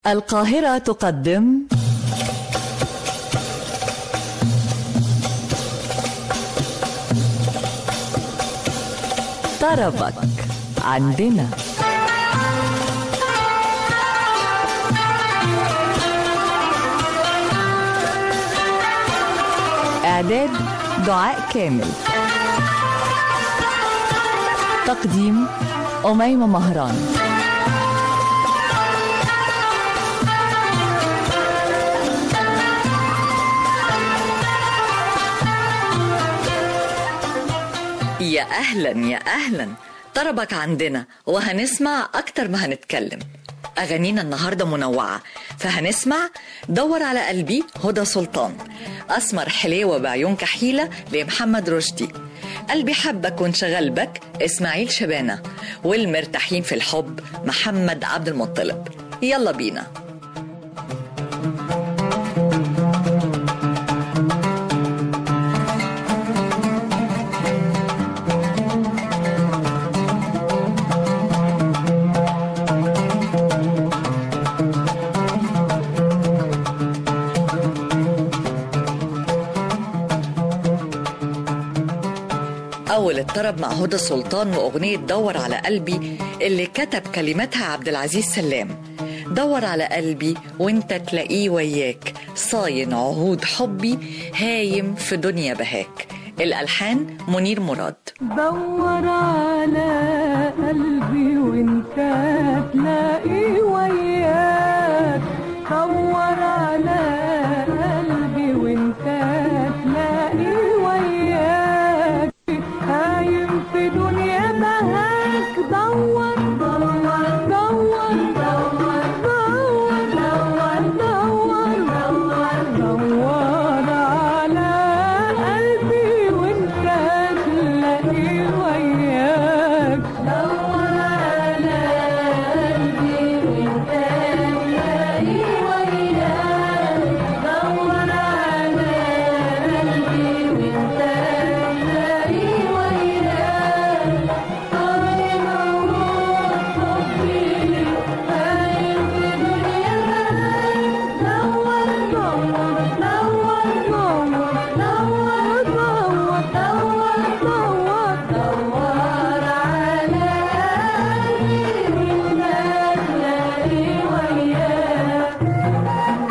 القاهرة تقدم طربك عندنا إعداد دعاء كامل تقديم أميمة مهران يا أهلا يا أهلا طربك عندنا وهنسمع أكتر ما هنتكلم أغانينا النهاردة منوعة فهنسمع دور على قلبي هدى سلطان أسمر حليوة بعيون كحيلة لمحمد رشدي قلبي حبك وانشغل بك إسماعيل شبانة والمرتاحين في الحب محمد عبد المطلب يلا بينا أول الطرب مع هدى سلطان وأغنية دور على قلبي اللي كتب كلماتها عبد العزيز سلام دور على قلبي وانت تلاقيه وياك صاين عهود حبي هايم في دنيا بهاك الألحان منير مراد دور على قلبي وانت تلاقي وياك دور على قلبي وانت تلاقي وياك هايم في دنيا بهاك دور دور دور دور دور دور دور دور دور على قلبي وانت تلاقي وياك دور على قلبي وانت تلاقي وياك دور على قلبي وانت تلاقي وياك صايم عمود حبي هايم في دنيا بهاك دور دور دور دور دور دور دور دور دور على قلبي وانت تلاقي وياك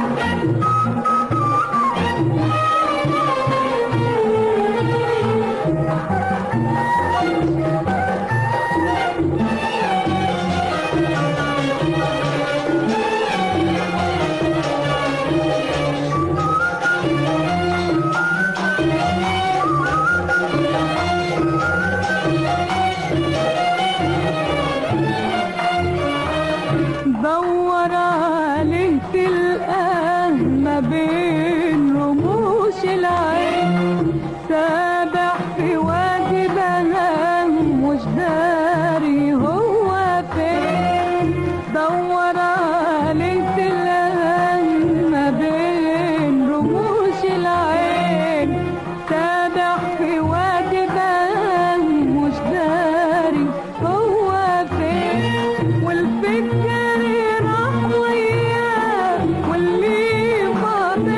دور عليه تلقاه ما بين رموش العين سابح في وادي بهاه مش داري هو فين دور عليه تلقاه ما بين رموش العين سابح في وادي بهاه مش داري هو فين والفكر راح وياه واللي فاضل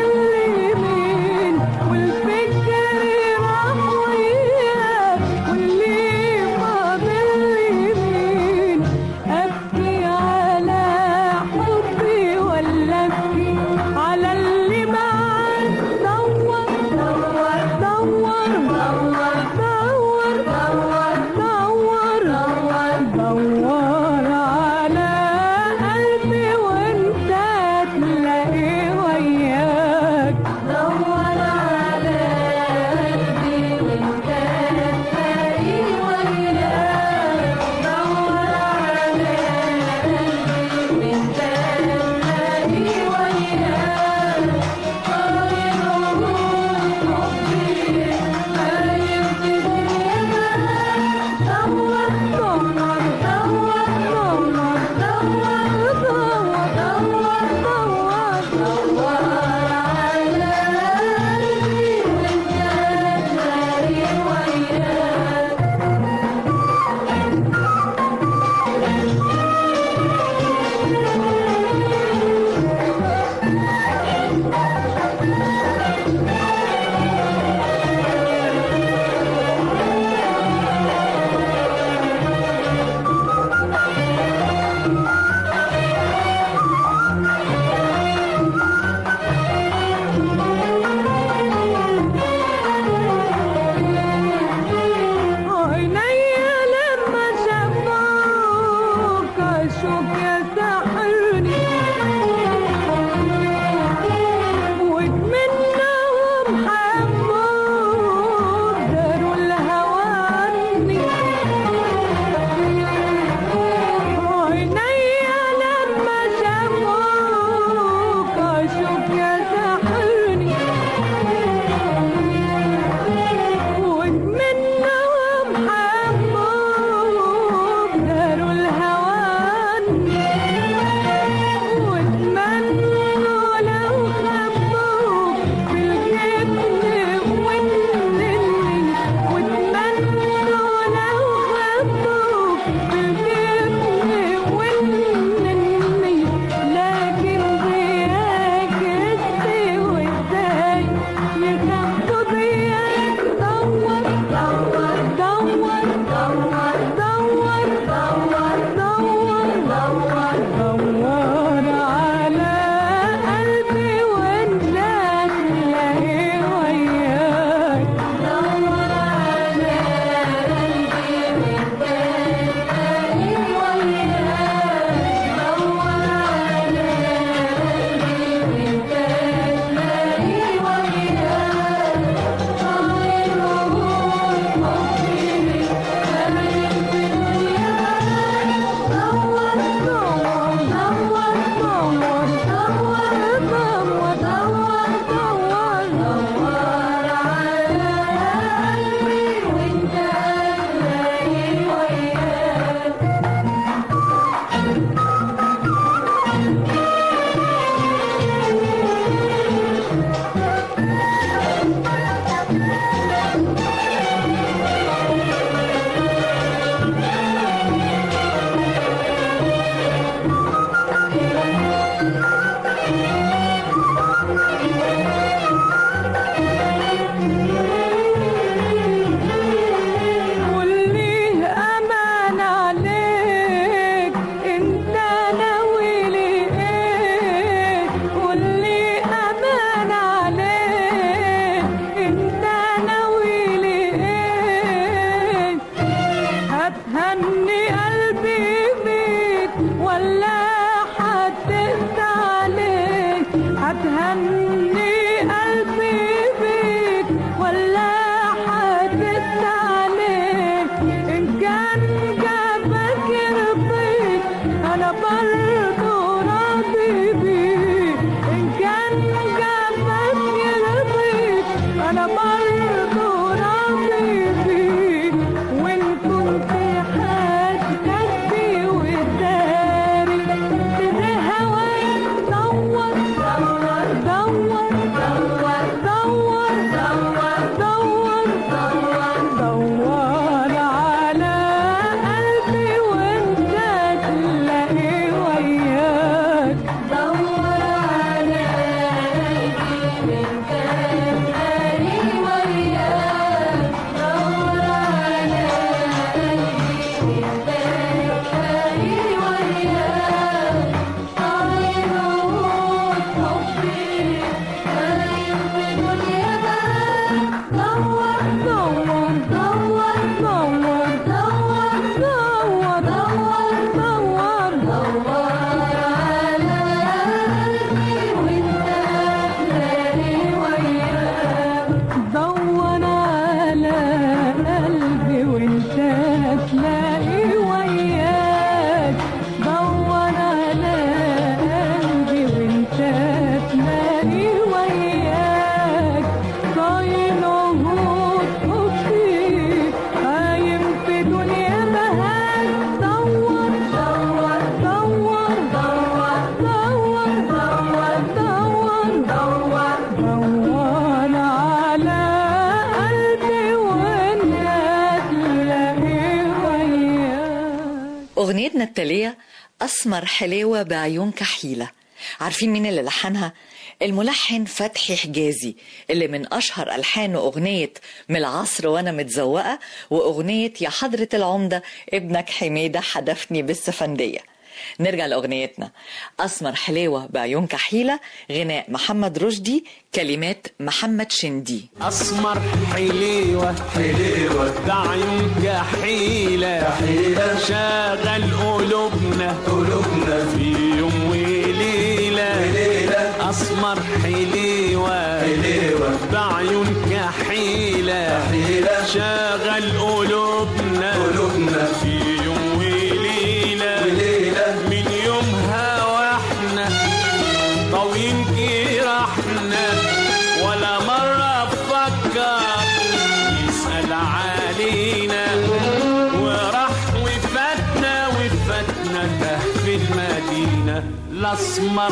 أغنيتنا التالية أسمر حلاوة بعيون كحيلة عارفين مين اللي لحنها؟ الملحن فتحي حجازي اللي من أشهر ألحانه أغنية من العصر وأنا متزوقة وأغنية يا حضرة العمدة ابنك حميدة حدفني بالسفندية نرجع لأغنيتنا أسمر حلاوة بعيون كحيلة غناء محمد رشدي كلمات محمد شندي اسمر حليوه حليوه ده عيون كحيله حيله شغل قلوبنا قلوبنا في يوم وليله وليله اسمر حليوه حليوه ده عيون كحيله حيله شغل قلوبنا قلوبنا في يوم وليله وليله من يومها واحنا طويل جراحنا ولا مرة فكر يسأل علينا وراح وفاتنا وفاتنا ده في المدينة الأسمر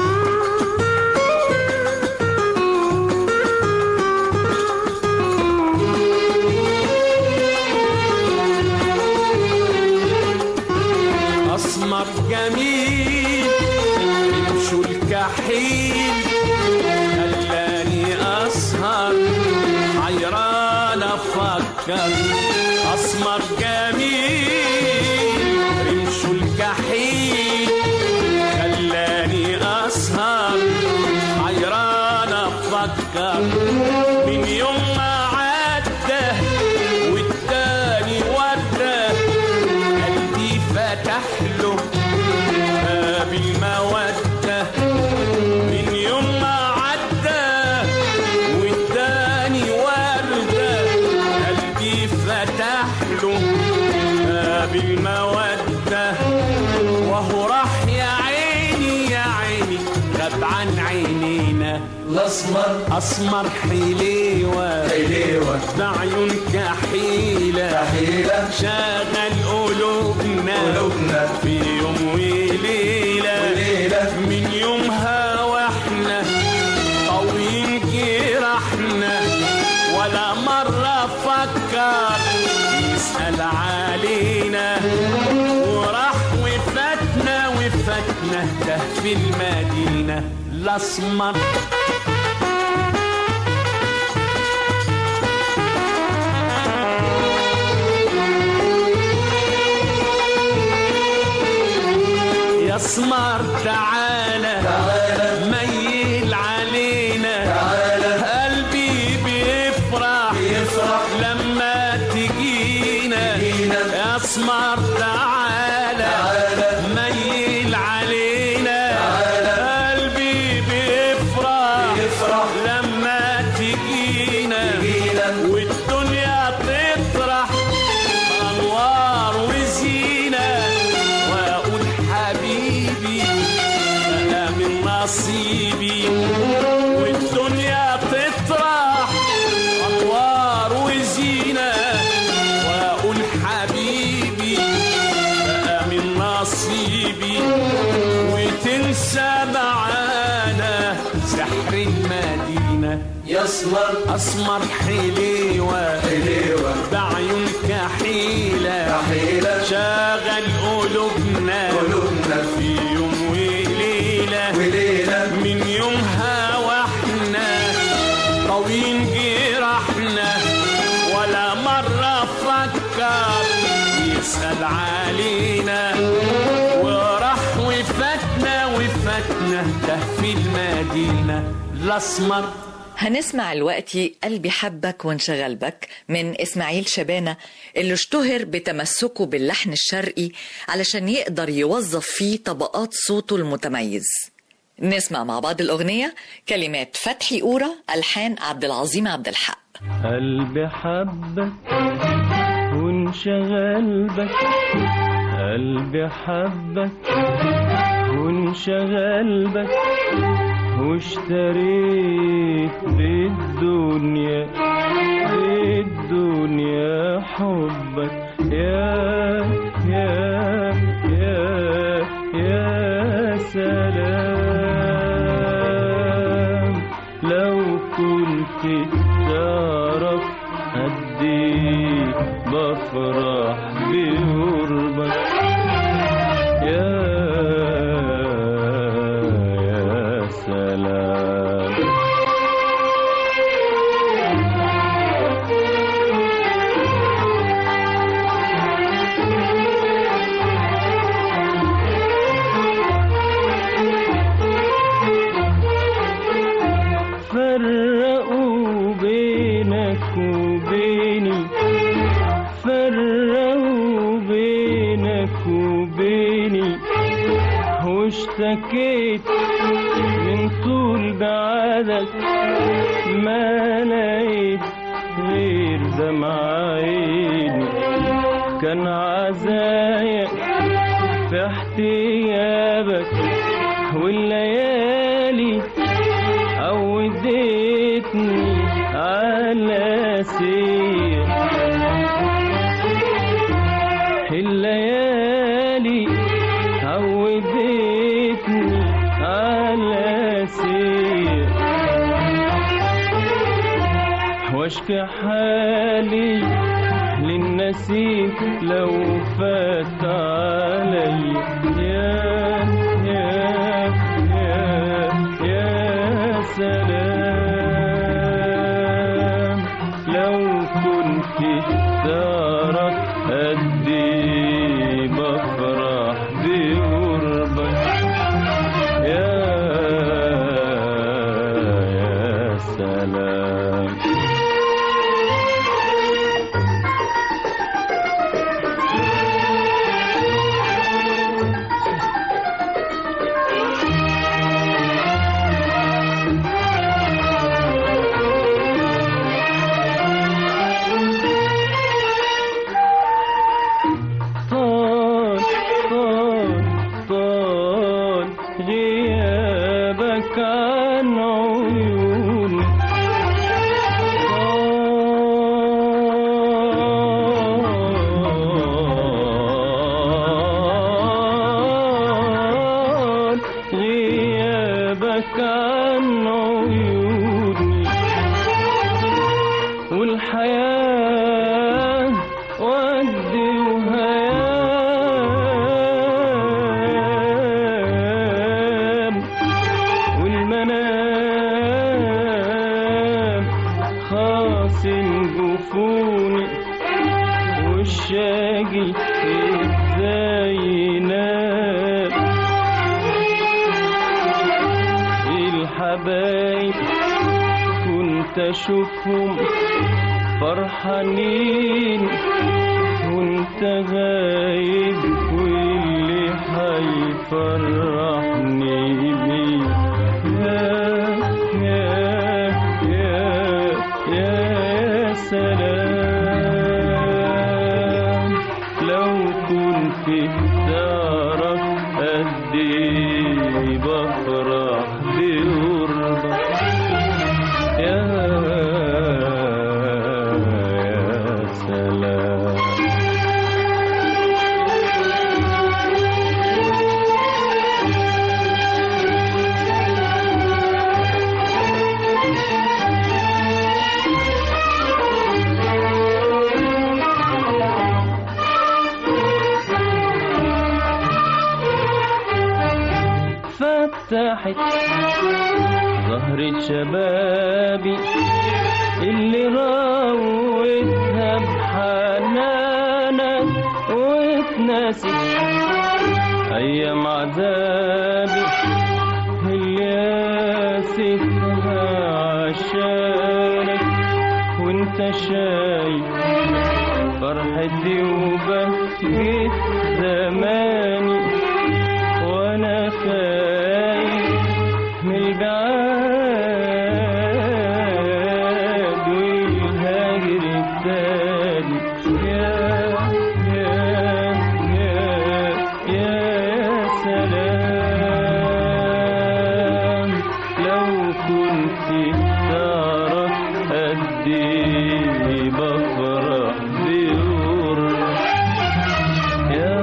أسمر جميل يمشوا الكحيل خلاني أسهر حيران أفكر أسمر جميل يمشوا الكحيل خلاني أسهر حيران أفكر من يوم ما عدى والتاني ودى قلبي فتح له باب المودة من يوم ما عدى واداني وردة قلبي فتح له باب المودة وهو راح يا عيني يا عيني غاب عن عينينا الاسمر اسمر حليوه حليوه ده عيون كحيله كحيله شغل قلوبنا قلوبنا في يوم وليلة وليلة من يومها واحنا طويل جراحنا ولا مرة فكر يسأل علينا وراح وفاتنا وفاتنا ده في المدينة الأسمر يا اسمر تعالى تعالى ميل علينا تعالى قلبي بيفرح بيفرح لما تجينا تجينا. يا اسمر تعالى تعالى ميل علينا تعالى قلبي بيفرح بيفرح لما تجينا تجينا. والدنيا تطرح انوار وزينه واقول حبيبي بقى من نصيبي والدنيا تطرح انوار وزينه واقول حبيبي بقى من نصيبي وتنسى معانا سحر المدينه يسمر اسمر حليوه حليوه بعيون كحيله كحيله شغل قلوبنا قلوبنا في يوم وليله وليله من يومها واحنا طويل جراحنا ولا مرة فكر يسأل علينا وراح وفاتنا وفاتنا ده في المدينة الأسمر هنسمع دلوقتي قلبي حبك وانشغل بك من إسماعيل شبانة اللي اشتهر بتمسكه باللحن الشرقي علشان يقدر يوظف فيه طبقات صوته المتميز نسمع مع بعض الأغنية كلمات فتحي أورا ألحان عبد العظيم عبد الحق قلبي حبك وانشغل بك قلبي حبك وانشغل بك واشتريت بالدنيا بالدنيا حبك يا يا يا يا سلام لو كنت تعرف قد ايه بفرح بقربك بعدك ما لقيت غير دمع عيني كان عزايا في احتيابك والليالي عودتني على سير الليالي عودتني على سير واشكي حالي للنسيم لو فات علي يا يا يا يا سلام لو كنت تعرف قد إيه بفرح بقربك يا يا سلام طال طال طال غيابك عن عيوني طال غيابك عن عيوني والحياة ود وهيام والمنام خاصم جفوني والشاقي ازاي ينام الحبايب كنت اشوفهم فرحانين وانت غايب واللي حيفرحني بيه يا يا يا يا سلام لو كنت تعرف قد ايه بفرح بقربك يا يا سلام فتحت ظهر شبابي اللي راوتها بحنانك وتناسي أيام عذابي اللي قاستها عشانك وانت شايف فرحتي وبهجة زماني وانا خايف من البعاد والهاجر التاني يا يا يا يا سلام لو كنت تعرف قد ايه بفرح بقربك يا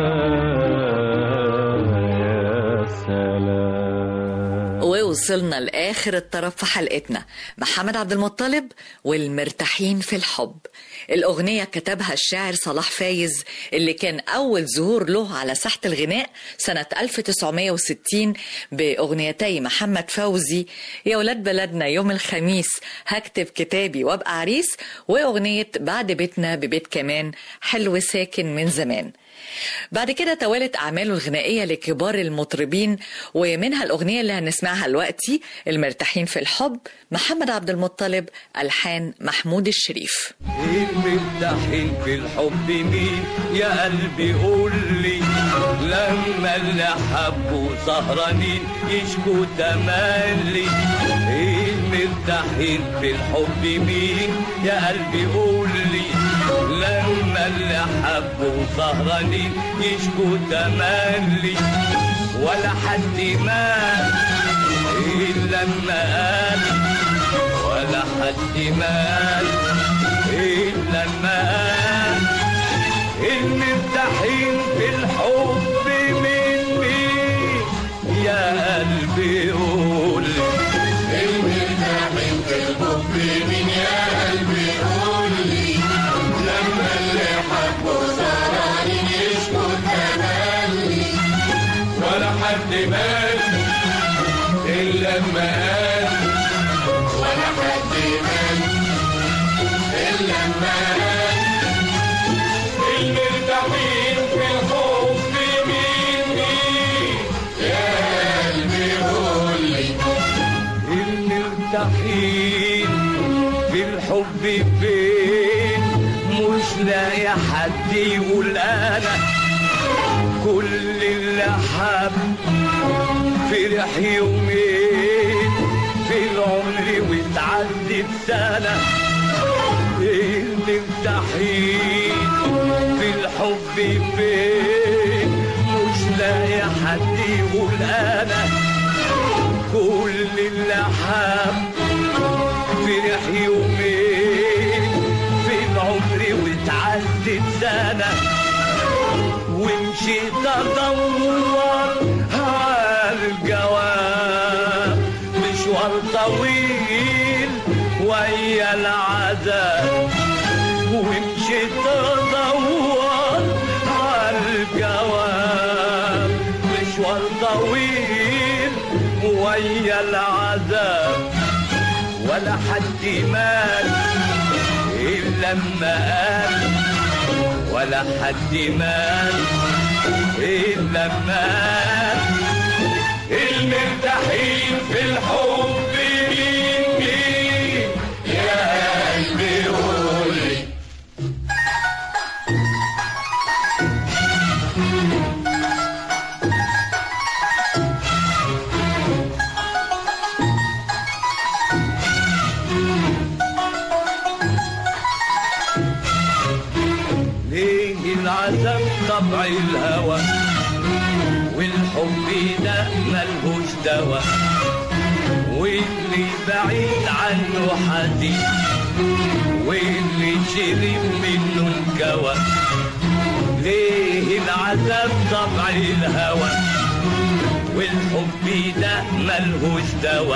يا سلام ووصلنا لآخر الطرف في حلقتنا محمد عبد المطلب والمرتاحين في الحب الأغنية كتبها الشاعر صلاح فايز اللي كان أول ظهور له على ساحة الغناء سنة 1960 بأغنيتي محمد فوزي يا ولاد بلدنا يوم الخميس هكتب كتابي وابقى عريس وأغنية بعد بيتنا ببيت كمان حلو ساكن من زمان بعد كده توالت أعماله الغنائية لكبار المطربين ومنها الأغنية اللي هنسمعها دلوقتي المرتاحين في الحب محمد عبد المطلب ألحان محمود الشريف المرتاحين في الحب مين يا قلبي قول لي لما اللي حبوا سهرانين يشكوا تملي المرتاحين في الحب مين يا قلبي قول لي لما اللي حبوا سهرانين يشكوا تملي ولا حد مات إلا لما قال ولا حد مات إلا لما قال المرتاحين في الحب من مين يا قلبي قول المرتاحين في الحب من يا قلبي قول لي لما اللي حبوا سهرانين يشكوا تملي ولا حد مات إلا لما قال ولا حد مات إلا لما قال المرتاحين في الحب مين مين يا قلبي قول لي المرتاحين في الحب فين مش لاقي حد يقول انا كل اللي حب فرح يومين في العمر وتعدي سنة المرتاحين في الحب فين مش لاقي حد يقول انا كل اللي حب فرح يومين في العمر وتعدت سنة ومشيت ادور على الجواب مشوار طويل ويا العذاب ومشيت ادور على الجواب مشوار طويل ويا العذاب ولا حد مات إلا لما قال ولا حد مات إلا لما قال المرتاحين في الحب مين مين يا قلبي قول لي ليه العذاب طبع الهوى والحب ده ملهوش دوا واللي بعيد عنه حزين واللي شرب منه الكوى ليه العذاب طبع الهوى والحب ده ملهوش دوا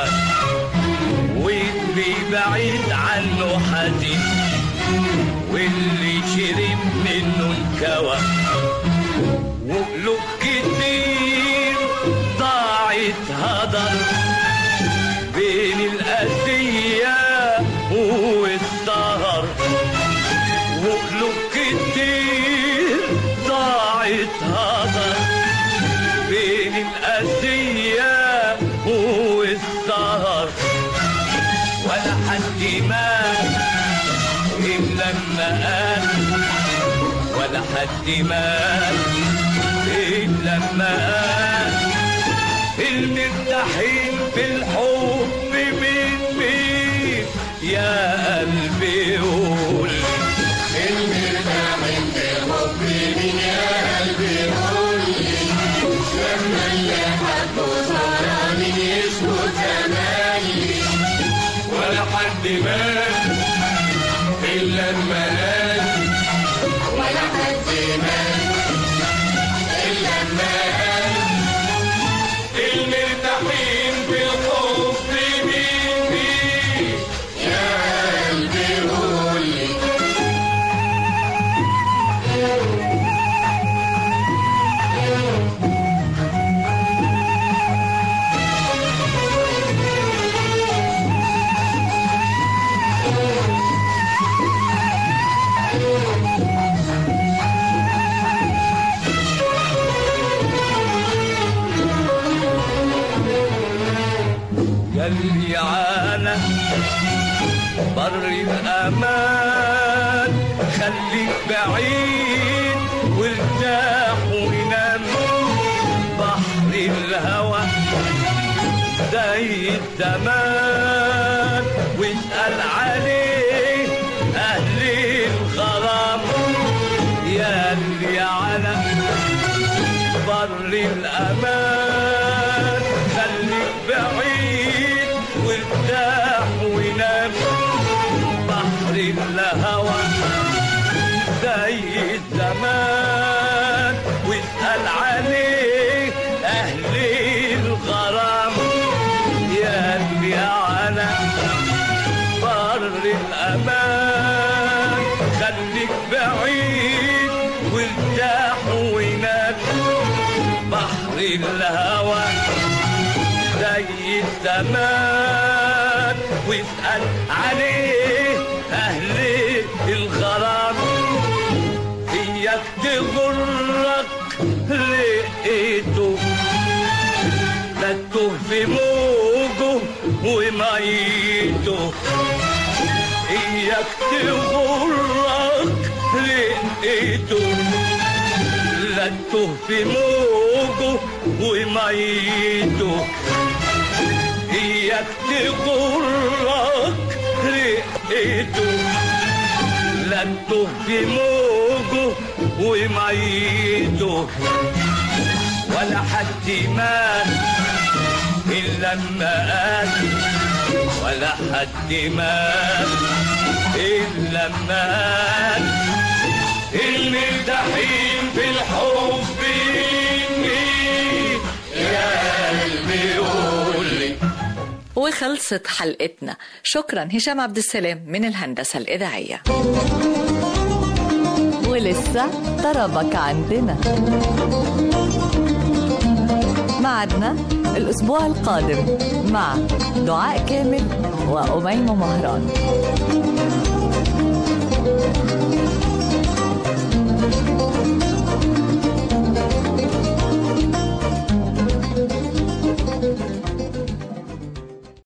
واللي بعيد عنه حزين واللي شرب منه الكوى وقلوب كتير ضاعت هدر بين الأذية والسهر وقلوب كتير ضاعت هدر بين الأذية والسهر ولا حد مات إلا لما قال ولا حد مات إلا لما قال المرتاحين في الحب من مين يا قلبي قول المرتاحين في الحب من يا قلبي قول لي لما اللي حبوا سهرانين يشكوا تملي ولا حد مات إلا لما قال ولا حد مات إلا لما قال المرتاحين في الحب مين مين يا قلبي قول لي قلبي عانى بر الأمان خليك بعيد وارتاح ونام زي الزمان واسأل عليه أهل الغرام يا اللي على بر الأمان خليك بعيد وارتاح ونام بحر الهوى زي الزمان واسأل عليه أهل الغرام يا اللي على بر الأمان خليك بعيد وارتاح ونام بحر الهوى زي الزمان واسأل عليه أهل الغرام إياك تغرك لقيته لا تتوه في موجه وميته إياك تغرك لقيته لا تتوه في موجه وميته إياك تغرك رقته لا تتوه في موجه وميته ولا حد مات إلا لما قال ولا حد مات إلا لما قال المرتاحين في الحب مين يا قلبي قول لي وخلصت حلقتنا شكرا هشام عبد السلام من الهندسة الإذاعية ولسه طربك عندنا معدنا الأسبوع القادم مع دعاء كامل وأميمة مهران